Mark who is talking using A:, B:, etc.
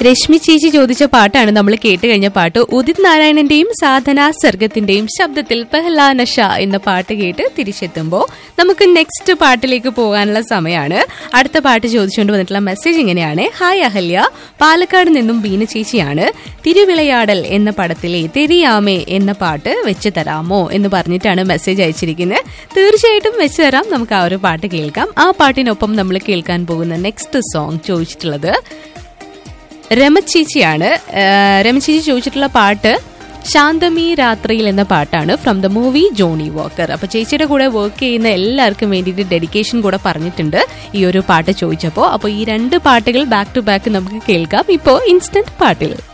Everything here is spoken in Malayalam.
A: രശ്മി ചേച്ചി ചോദിച്ച പാട്ടാണ് നമ്മൾ കേട്ട് കഴിഞ്ഞ പാട്ട് ഉദിത് നാരായണന്റെയും സാധന സർഗത്തിന്റെയും ശബ്ദത്തിൽ പെഹ്ലാ നഷ എന്ന പാട്ട് കേട്ട് തിരിച്ചെത്തുമ്പോൾ നമുക്ക് നെക്സ്റ്റ് പാട്ടിലേക്ക് പോകാനുള്ള സമയമാണ് അടുത്ത പാട്ട് ചോദിച്ചുകൊണ്ട് വന്നിട്ടുള്ള മെസ്സേജ് ഇങ്ങനെയാണ് ഹായ് അഹല്യ പാലക്കാട് നിന്നും ബീന ചേച്ചിയാണ് തിരുവിളയാടൽ എന്ന പടത്തിലെ തെരിയാമേ എന്ന പാട്ട് വെച്ച് തരാമോ എന്ന് പറഞ്ഞിട്ടാണ് മെസ്സേജ് അയച്ചിരിക്കുന്നത് തീർച്ചയായിട്ടും വെച്ച് തരാം നമുക്ക് ആ ഒരു പാട്ട് കേൾക്കാം ആ പാട്ടിനൊപ്പം നമ്മൾ കേൾക്കാൻ പോകുന്ന നെക്സ്റ്റ് സോങ് ചോദിച്ചിട്ടുള്ളത് രമചേച്ചിയാണ് രമചേച്ചി ചോദിച്ചിട്ടുള്ള പാട്ട് ശാന്തമി രാത്രിയിൽ എന്ന പാട്ടാണ് from the movie Johnny Walker അപ്പൊ ചേച്ചിയുടെ കൂടെ വർക്ക് ചെയ്യുന്ന എല്ലാവർക്കും വേണ്ടിയിട്ട് ഡെഡിക്കേഷൻ കൂടെ പറഞ്ഞിട്ടുണ്ട് ഈ ഒരു പാട്ട് ചോദിച്ചപ്പോൾ അപ്പോൾ ഈ രണ്ട് പാട്ടുകൾ ബാക്ക് ടു ബാക്ക് നമുക്ക് കേൾക്കാം ഇപ്പോൾ ഇൻസ്റ്റന്റ് പാട്ടിൽ